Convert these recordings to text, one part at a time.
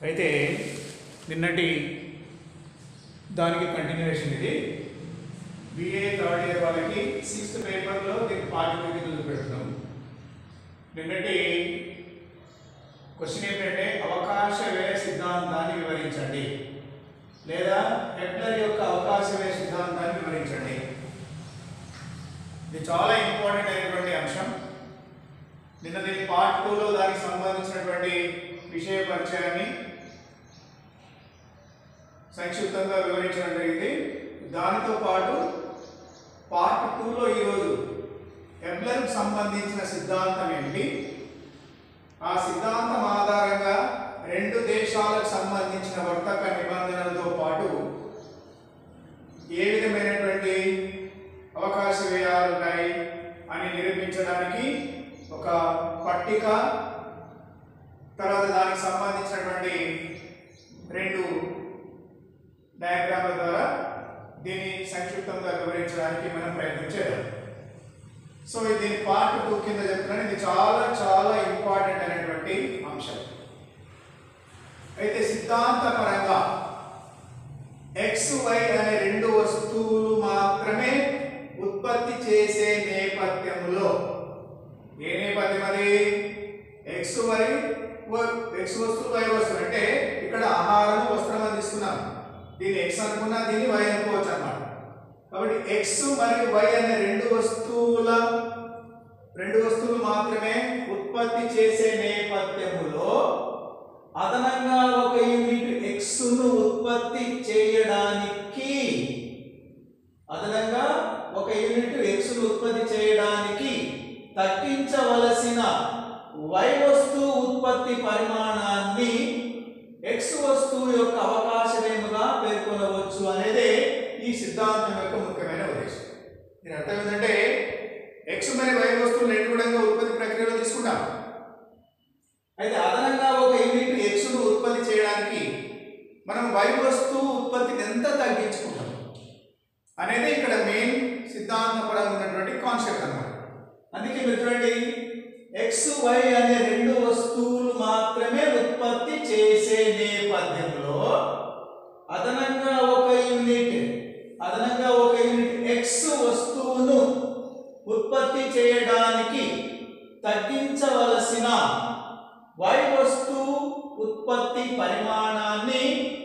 అయితే నిన్నటి దానికి కంటిన్యూషన్ ఇది బిఏ థర్డ్ ఇయర్ వాళ్ళకి సిక్స్త్ పేపర్లో దీనికి పార్ట్ కింద పెడుతున్నాం నిన్నటి క్వశ్చన్ ఏంటంటే అవకాశ వ్యయ సిద్ధాంతాన్ని వివరించండి లేదా హెట్లర్ యొక్క అవకాశ వ్యయ సిద్ధాంతాన్ని వివరించండి ఇది చాలా ఇంపార్టెంట్ అయినటువంటి అంశం నిన్న దీని పార్ట్ టూలో దానికి సంబంధించినటువంటి విషయ పరిచయాన్ని సంక్షిప్తంగా వివరించడం జరిగింది దానితో పాటు పార్ట్ టూలో ఈరోజు ఎబ్లర్కి సంబంధించిన సిద్ధాంతం ఏంటి ఆ సిద్ధాంతం ఆధారంగా రెండు దేశాలకు సంబంధించిన వర్తక నిబంధనలతో పాటు ఏ విధమైనటువంటి అవకాశ వ్యయాలు ఉన్నాయి అని నిరూపించడానికి ఒక పట్టిక తర్వాత దానికి సంబంధించినటువంటి రెండు డయాగ్రామ్ల ద్వారా దీన్ని సంక్షిప్తంగా వివరించడానికి మనం ప్రయత్నం చేద్దాం సో ఇది దీని పార్ట్ టూ కింద చెప్తున్నాను ఇది చాలా చాలా ఇంపార్టెంట్ అయినటువంటి అంశం అయితే సిద్ధాంతపరంగా ఎక్స్ వై అనే రెండు వస్తువులు మాత్రమే ఉత్పత్తి చేసే నేపథ్యంలో ఏ నేపథ్యం అది ఎక్స్ వై ఎక్స్ వస్తువు వై వస్తువు అంటే ఇక్కడ ఆహారం వస్త్రం అని తీసుకున్నాం దీన్ని ఎక్స్ అనుకున్నా దీన్ని వై అనుకోవచ్చు అన్నమాట కాబట్టి ఎక్స్ మరియు వై అనే రెండు వస్తువుల రెండు వస్తువులు మాత్రమే ఉత్పత్తి చేసే నేపథ్యములో అదనంగా ఒక యూనిట్ ఎక్స్ ను ఉత్పత్తి చేయడానికి అదనంగా ఒక యూనిట్ ఎక్స్ ను ఉత్పత్తి చేయడానికి తగ్గించవలసిన వై వస్తువు ఉత్పత్తి పరిమాణాన్ని ఎక్స్ వస్తువు యొక్క అవకాశమేముగా పేర్కొనవచ్చు అనేది ఈ సిద్ధాంతం యొక్క ముఖ్యమైన ఉద్దేశం దీని అర్థం ఏంటంటే ఎక్స్ మరియు వై వస్తువులు రెండు కూడా ఉత్పత్తి ప్రక్రియలో తీసుకుంటాం అయితే అదనంగా ఒక యూనిట్ ఎక్స్ ను ఉత్పత్తి చేయడానికి మనం వై వస్తువు ఉత్పత్తిని ఎంత తగ్గించుకుంటాం అనేది ఇక్కడ మెయిన్ సిద్ధాంతపరంగా ఉన్నటువంటి కాన్సెప్ట్ అన్నమాట అందుకే మీరు చూడండి ఎక్స్ వై అనే రెండు వస్తువులు మాత్రమే ఉత్పత్తి చేసే నేపథ్యంలో అదనంగా ఒక యూనిట్ అదనంగా ఒక యూనిట్ ఎక్స్ వస్తువును ఉత్పత్తి చేయడానికి తగ్గించవలసిన వై వస్తువు ఉత్పత్తి పరిమాణాన్ని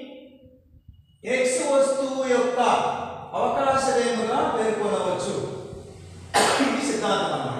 ఎక్స్ వస్తువు యొక్క అవకాశమేముగా పేర్కొనవచ్చు ఇది సిద్ధాంతం అన్నమాట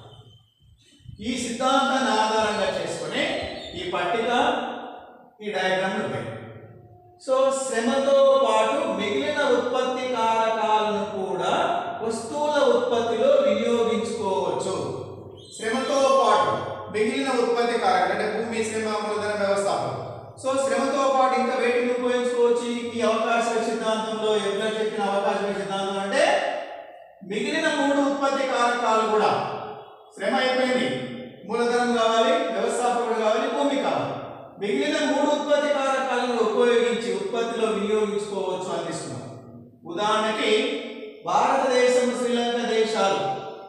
ఈ సిద్ధాంతాన్ని ఆధారంగా చేసుకుని ఈ పట్టిక ఈ డయాగ్రామ్ ఉంటాయి సో శ్రమతో పాటు మిగిలిన ఉత్పత్తి కారకాలను కూడా వస్తువుల ఉత్పత్తిలో వినియోగించుకోవచ్చు శ్రమతో పాటు మిగిలిన ఉత్పత్తి కారకాలు అంటే భూమి శ్రమ మూలధన వ్యవస్థాపన సో శ్రమతో పాటు ఇంకా వేటిని ఉపయోగించుకోవచ్చు ఈ అవకాశ సిద్ధాంతంలో ఎవరు చెప్పిన అవకాశ సిద్ధాంతం అంటే మిగిలిన మూడు ఉత్పత్తి కారకాలు కూడా శ్రమ అయిపోయింది మూలధనం కావాలి వ్యవస్థాపకుడు కావాలి భూమి కావాలి మిగిలిన మూడు ఉత్పత్తి కారకాలను ఉపయోగించి ఉత్పత్తిలో వినియోగించుకోవచ్చు అందిస్తున్నాం ఉదాహరణకి భారతదేశం శ్రీలంక దేశాలు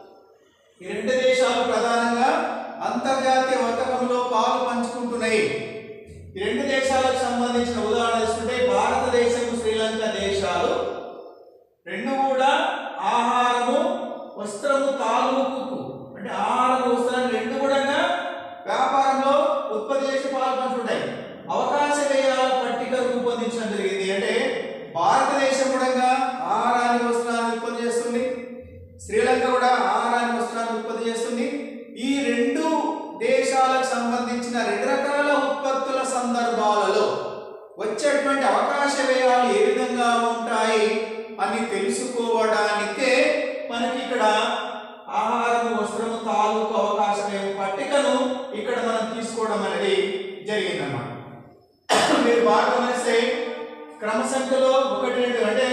ఈ రెండు దేశాలు ప్రధానంగా అంతర్జాతీయ వర్తకంలో పాలు పంచుకుంటున్నాయి ఈ రెండు దేశాలకు సంబంధించిన ఉదాహరణ తీసుకుంటే భారతదేశం శ్రీలంక దేశాలు రెండు కూడా ఆహారము వస్త్రము తాలూకు అంటే ఆహారం వస్త్రాలు రెండు కూడా వ్యాపారంలో ఉత్పత్తి చేసి పాల్గొంటుంటాయి అవకాశ వ్యయాల పట్టిక రూపొందించడం జరిగింది అంటే భారతదేశం కూడా ఆహారాన్ని వస్త్రాన్ని ఉత్పత్తి చేస్తుంది శ్రీలంక కూడా ఆహారాన్ని వస్త్రాన్ని ఉత్పత్తి చేస్తుంది ఈ రెండు దేశాలకు సంబంధించిన రెండు రకాల ఉత్పత్తుల సందర్భాలలో వచ్చేటువంటి అవకాశ వ్యయాలు ఏ విధంగా ఉంటాయి అని తెలుసుకోవడానికే మనకి ఇక్కడ ఆహారము వస్త్రము తాలూకు అవకాశ వ్యయం పట్టికను ఇక్కడ మనం తీసుకోవడం అనేది జరిగిందన్నమాట మీరు బాగా గమనిస్తే క్రమ సంఖ్యలో ఒకటి రెండు అంటే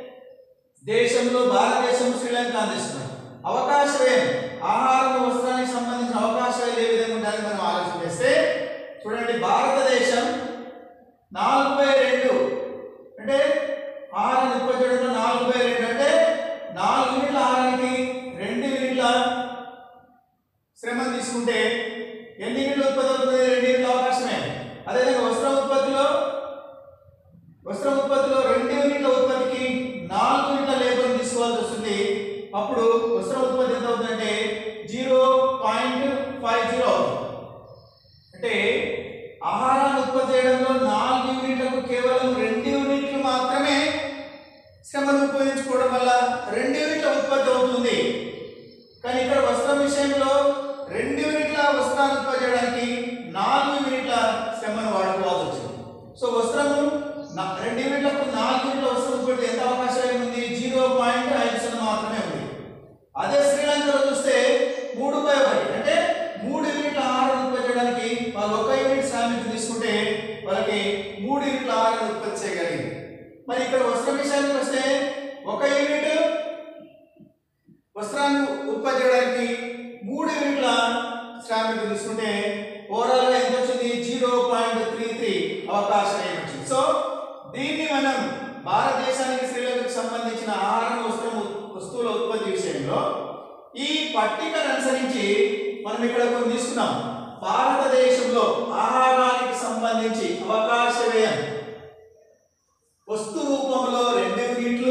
దేశంలో భారతదేశం శ్రీలంక అందిస్తున్నారు అవకాశ వ్యయం ఆహారం వస్త్రానికి సంబంధించిన అవకాశ వ్యయాలు ఏ విధంగా ఉండాలని మనం ఆలోచన చేస్తే చూడండి భారతదేశం నాలుగు బై రెండు అంటే ఆహారాన్ని ఉత్పత్తి చేయడంలో నాలుగు బై రెండు అంటే నాలుగు యూనిట్ల ఆహారానికి రెండు యూనిట్ల శ్రమ తీసుకుంటే ఎన్ని యూనిట్ల ఉత్పత్తి అవుతుంది రెండు యూనిట్ల అవకాశమే అదేవిధంగా వస్త్రం ఉత్పత్తి వాళ్ళకి మూడు యూనిట్ల ఆహారాన్ని ఉత్పత్తి చేయగలిగింది మరి ఇక్కడ వస్త్ర విషయానికి వస్తే ఒక యూనిట్ వస్త్రాన్ని ఉత్పత్తి చేయడానికి మూడు యూనిట్ల శ్రామికులు తీసుకుంటే ఓవరాల్ గా ఎంత వచ్చింది జీరో పాయింట్ త్రీ త్రీ అవకాశం ఏమొచ్చింది సో దీన్ని మనం భారతదేశానికి శ్రీలంకకు సంబంధించిన ఆహారం వస్త్రం వస్తువుల ఉత్పత్తి విషయంలో ఈ పట్టికను అనుసరించి మనం ఇక్కడ కొన్ని తీసుకున్నాం భారతదేశంలో ఆహారానికి సంబంధించి అవకాశ వ్యయం వస్తు రూపంలో రెండు యూనిట్లు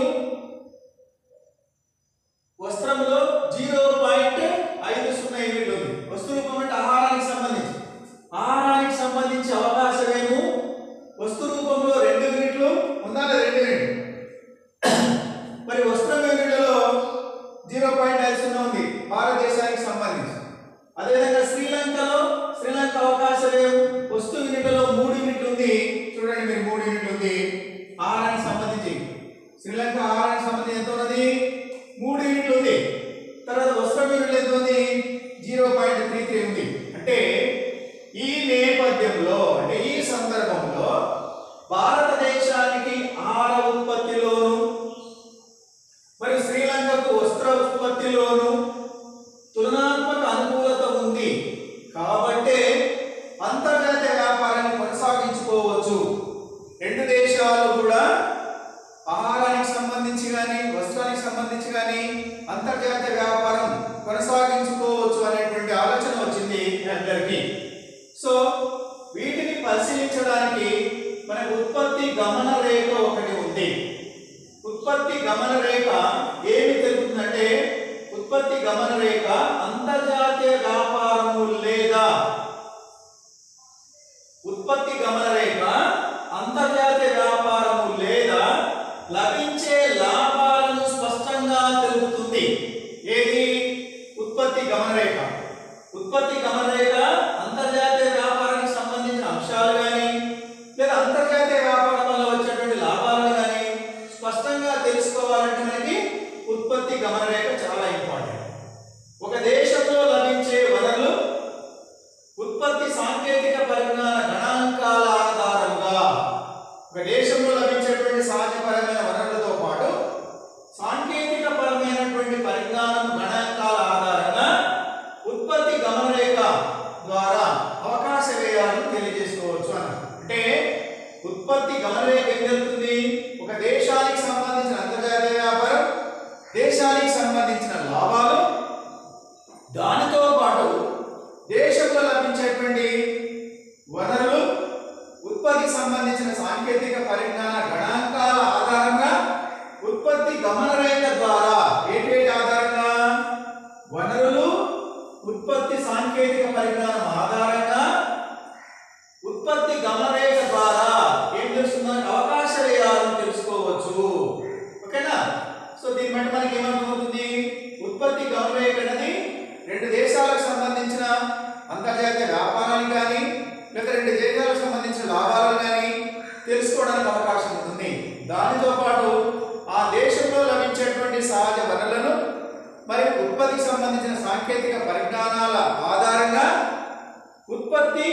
వస్త్రంలో జీరో పాయింట్ ఐదు సున్నా యూనిట్లు ఉంది వస్తు రూపం అంటే ఆహారానికి సంబంధించి ఆహారానికి సంబంధించి అవకాశ వ్యయము వస్తు రూపంలో రెండు యూనిట్లు ఉందా లేదా రెండు యూనిట్లు మరి వస్త్రం యూనిట్లలో జీరో పాయింట్ ఐదు సున్నా ఉంది భారతదేశానికి సంబంధించి అదేవిధంగా శ్రీలంకలో శ్రీలంక అవకాశ వ్యయం వస్తు యూనిట్లలో మూడు యూనిట్లు ఉంది చూడండి మీరు మూడు యూనిట్లు ఉంది ఆహారానికి సంబంధించి శ్రీలంక ఆహారానికి సంబంధించి ఎంత ఉన్నది మూడు యూనిట్లు ఉంది తర్వాత వస్త్రం యూనిట్లు ఎంత ఉంది జీరో పాయింట్ త్రీ త్రీ ఉంది అంటే ఈ నేపథ్యంలో అంటే ఈ సందర్భంలో భారతదేశానికి ఆహార ఉత్పత్తిలోను మరి శ్రీలంకకు వస్త్ర ఉత్పత్తిలోను తులనాత్మక అనుకూలత ఉంది కాబట్టే అంతర్జాతీయ వ్యాపారాన్ని కొనసాగించుకోవచ్చు రెండు దేశాలు కూడా ఆహారానికి సంబంధించి కానీ వస్త్రానికి సంబంధించి కానీ అంతర్జాతీయ వ్యాపారం కొనసాగించుకోవచ్చు అనేటువంటి ఆలోచన వచ్చింది మీ అందరికీ సో వీటిని పరిశీలించడానికి మనకు ఉత్పత్తి గమన రేఖ ఒకటి ఉంది ఉత్పత్తి గమన రేఖ ఏమి తెలుపుతుందంటే ఉత్పత్తి గమన రేఖ అంతర్జాతీయ వ్యాపారము లేదా ఉత్పత్తి గమన రేఖ అంతర్జాతీయ వ్యాపారము లేదా లభించే లాభాలను స్పష్టంగా తెలుపుతుంది ఏది ఉత్పత్తి గమన రేఖ ఉత్పత్తి గమన రేఖ అంతర్జాతీయ వ్యాపారానికి సంబంధించిన అంశాలు కానీ లేదా అంతర్జాతీయ వ్యాపారం వల్ల వచ్చేటువంటి లాభాలను కానీ స్పష్టంగా తెలుసుకోవాలంటే మనకి ఉత్పత్తి గమన రేఖ చాలా ఇంపార్టెంట్ ఒక దేశంలో లభించే వనరులు ఉత్పత్తి సాంకేతిక పరిజ్ఞాన గణాంకాల ఆధారంగా ఒక దేశంలో లభించేటువంటి సహజపరమైన వనరులతో పాటు సాంకేతిక పరమైనటువంటి పరిజ్ఞానం గణాంకాల ఆధారంగా ఉత్పత్తి గమనరేఖ ద్వారా అవకాశ వ్యయాలను తెలియజేసుకోవచ్చు అన్నారు అంటే ఉత్పత్తి గమనరేఖ ఏం జరుగుతుంది ఒక దేశానికి సంబంధించిన అంతర్జాతీయ వ్యాపారం దేశానికి సంబంధించిన లాభాలు దానితో పాటు దేశంలో లభించేటువంటి వనరులు ఉత్పత్తికి సంబంధించిన సాంకేతిక పరిజ్ఞాన గణాంకాల ఆధారంగా ఉత్పత్తి గమన రేఖ ద్వారా ఏంటి ఆధారంగా వనరులు ఉత్పత్తి సాంకేతిక పరిజ్ఞానం ఆధారంగా ఉత్పత్తి గమన రేఖ ద్వారా ఏం తెలుస్తుందని అవకాశ వ్యయాలను తెలుసుకోవచ్చు ఓకేనా సో దీన్ని బట్టి మనకి ఏమర్థమవుతుంది ఉత్పత్తి గమన రేఖ అనేది రెండు దేశాలకు సంబంధించిన అంతర్జాతీయ వ్యాపారాలు కానీ లేదా రెండు దేశాలకు సంబంధించిన లాభాలు కానీ తెలుసుకోవడానికి అవకాశం ఉంటుంది దానితో పాటు ఆ దేశంలో లభించేటువంటి సహజ వనరులను మరియు ఉత్పత్తికి సంబంధించిన సాంకేతిక పరిజ్ఞానాల ఆధారంగా ఉత్పత్తి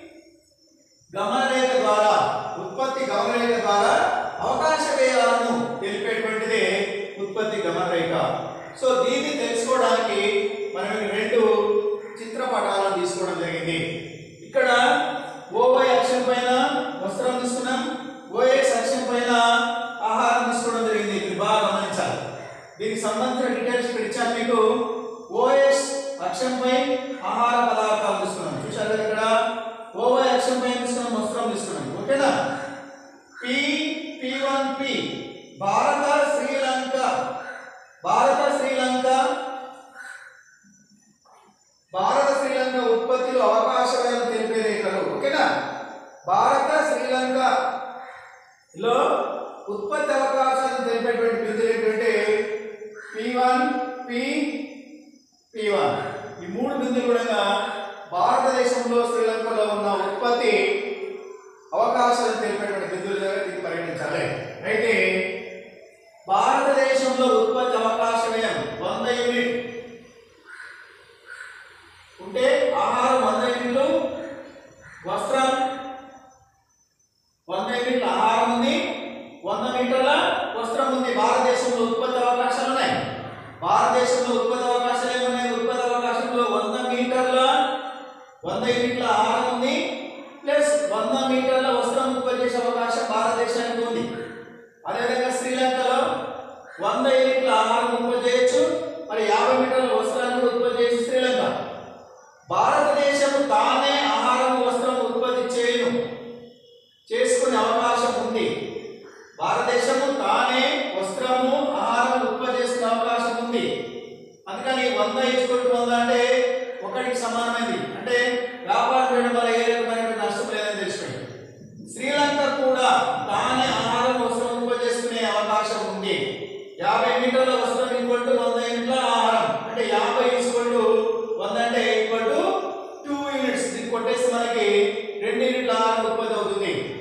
గమనరేఖ ద్వారా ఉత్పత్తి గమనరేఖ ద్వారా అవకాశ వ్యయాలను తెలిపేటువంటిదే ఉత్పత్తి గమనరేఖ సో దీన్ని తెలుసుకోవడానికి మనం ఇక్కడ రెండు చిత్రపటాలను తీసుకోవడం జరిగింది ఇక్కడ ఓవై అక్షం పైన వస్త్రం తీసుకున్నాం ఓఎక్స్ అక్షం పైన ఆహారం తీసుకోవడం జరిగింది మీరు బాగా గమనించాలి దీనికి సంబంధించిన డీటెయిల్స్ ఇక్కడ ఇచ్చాను మీకు ఓఎస్ అక్షంపై ఆహార పదార్థాలు తీసుకున్నాం చూశారు కదా ఇక్కడ ఓవై అక్షంపై తీసుకున్నాం వస్త్రం తీసుకున్నాం ఓకేనా పి పి వన్ పి భారత శ్రీలంక భారత శ్రీలంక భారత శ్రీలంక ఉత్పత్తిలో అవకాశాలను తెలిపే రేఖలు ఓకేనా భారత శ్రీలంక లో ఉత్పత్తి అవకాశాలను తెలిపేటువంటి బిందులు ఏంటంటే P one P P one ఈ మూడు బిందులు కూడా భారతదేశంలో శ్రీలంకలో ఉన్న ఉత్పత్తి అవకాశాలు తెలిపేటువంటి బిందులుగా దీన్ని పరిగణించాలి అయితే భారతదేశంలో ఉత్పత్తి అవకాశ వ్యయం వంద యూనిట్ ఉంటే ఆహారం వంద యూనిట్లు వస్త్రం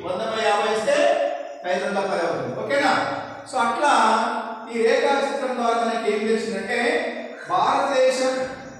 వంద బై యాభై ఇస్తే ఐదు వందల పది అవుతుంది ఓకేనా సో అట్లా ఈ రేఖా చిత్రం ద్వారా మనకి ఏం తెలిసిందంటే భారతదేశం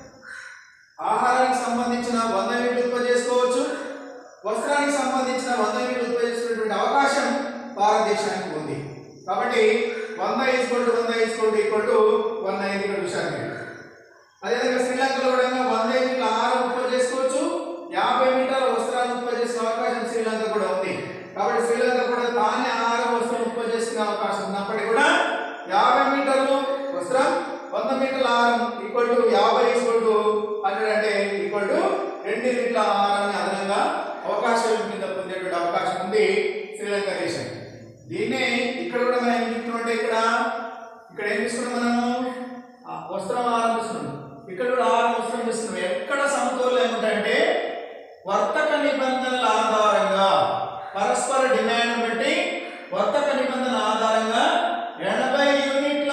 ఆహారానికి సంబంధించిన వంద యూనిట్లు ఉత్పత్తి చేసుకోవచ్చు వస్త్రానికి సంబంధించిన వంద యూనిట్లు ఉత్పత్తి చేసినటువంటి అవకాశం భారతదేశానికి ఉంది కాబట్టి వంద ఈక్వల్ టు వంద equal to equal to one అయింది ఇక్కడ విషయాన్ని అదేవిధంగా శ్రీలంకలో కూడా వంద యూనిట్ల ఆహారం ఉత్పత్తి చేసుకోవచ్చు యాభై మీటర్ల వస్త్రాలను ఉత్పత్తి చేసే అవకాశం శ్రీలంక కూడా ఉంది కాబట్టి శ్రీలంక కూడా ధాన్య ఆహారం వస్త్రం ఉత్పత్తి చేసుకునే అవకాశం ఉన్నప్పటికీ కూడా యాభై మీటర్లు వస్త్రం వంద మీటర్ల ఆహారం ఈక్వల్ టు యాభై ఈక్వల్ టు హండ్రెడ్ అంటే ఈక్వల్ టు రెండు యూనిట్ల ఆహారాన్ని అదనంగా అవకాశం కింద పొందేటువంటి అవకాశం ఉంది శ్రీలంక దేశం దీన్నే ఇక్కడ కూడా మనం ఏం చెప్తున్నామంటే ఇక్కడ ఇక్కడ ఏం తీసుకున్నాం మనము ఆ, వస్త్రం ఆహారం తీసుకున్నాం ఇక్కడ కూడా ఆహారం వస్త్రం తీసుకున్నాం ఎక్కడ సమతౌల్యం ఏమిటంటే వర్తక నిబంధనల ఆధారంగా పరస్పర డిమాండ్ బట్టి వర్తక నిబంధన ఆధారంగా ఎనభై యూనిట్ల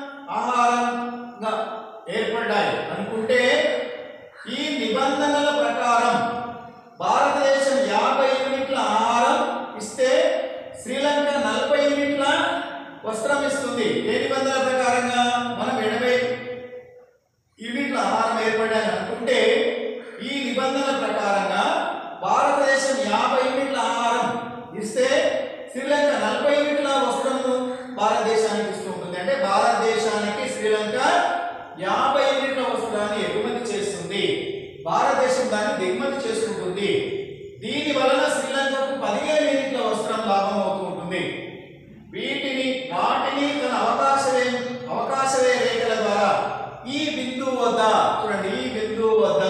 ఆహారంగా ఏర్పడ్డాయి అనుకుంటే ఈ నిబంధనల ప్రకారం భారతదేశం యాభై యూనిట్ల ఆహారం ఇస్తే శ్రీలంక నలభై యూనిట్ల వస్త్రం ఇస్తుంది ఏ నిబంధనల ప్రకారంగా మనం ఎనభై యూనిట్ల ఆహారం ఏర్పడాలని అనుకుంటే ఈ నిబంధనల ప్రకారంగా భారతదేశం యాభై యూనిట్ల ఆహారం ఇస్తే శ్రీలంక నలభై యూనిట్ల వస్త్రము భారతదేశానికి ఇస్తూ ఉంటుంది అంటే భారతదేశానికి శ్రీలంక యాభై యూనిట్ల వస్త్రాన్ని ఎగుమతి చేస్తుంది భారతదేశం దాన్ని దిగుమతి చేసుకుంటుంది దీని వలన శ్రీలంకకు పదిహేను యూనిట్ల వస్త్రం లాభం అవుతూ ఉంటుంది వీటిని వాటిని తన అవకాశమే అవకాశమే రేఖల ద్వారా ఈ బిందువు వద్ద చూడండి ఈ బిందువు వద్ద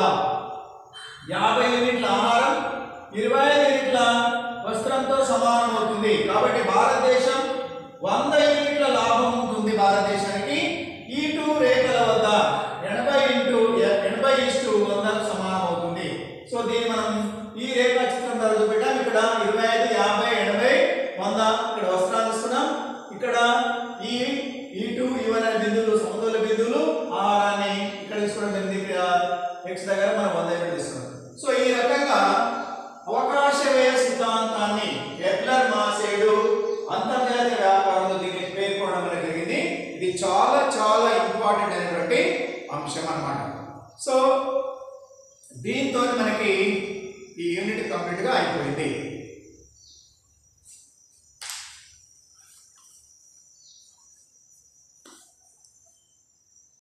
యాభై యూనిట్ల ఆహారం ఇరవై ఐదు యూనిట్ల వస్త్రంతో సమానం అవుతుంది కాబట్టి భారతదేశం వంద యూనిట్ల లాభం ఉంటుంది భారతదేశానికి ఈ టూ రేఖల వద్ద ఎనభై ఇంటూ ఎనభై ఇస్టు వందకు సమానం అవుతుంది సో దీన్ని మనం ఈ రేఖా చిత్రం ద్వారా చూపెట్టాం ఇక్కడ ఇరవై ఐదు యాభై ఎనభై వంద ఇక్కడ వస్త్రాలు ఇస్తున్నాం ఇక్కడ ఈ ఈ టూ ఇవన్న బిందువులు సమతుల్య బిందువులు ఆహారాన్ని ఇక్కడ తీసుకోవడం జరిగింది ఇక్కడ ఎక్స్ దగ్గర మనం వంద యూనిట్ తీసుకున్నాం సో ఈ రకంగా అవకాశ వ్యయ సిద్ధాంతాన్ని ఎప్లర్ మాసేడు అంతర్జాతీయ వ్యాపారంలో దీన్ని పేర్కొనడం అనేది జరిగింది ఇది చాలా చాలా ఇంపార్టెంట్ అయినటువంటి అంశం అన్నమాట సో దీంతో మనకి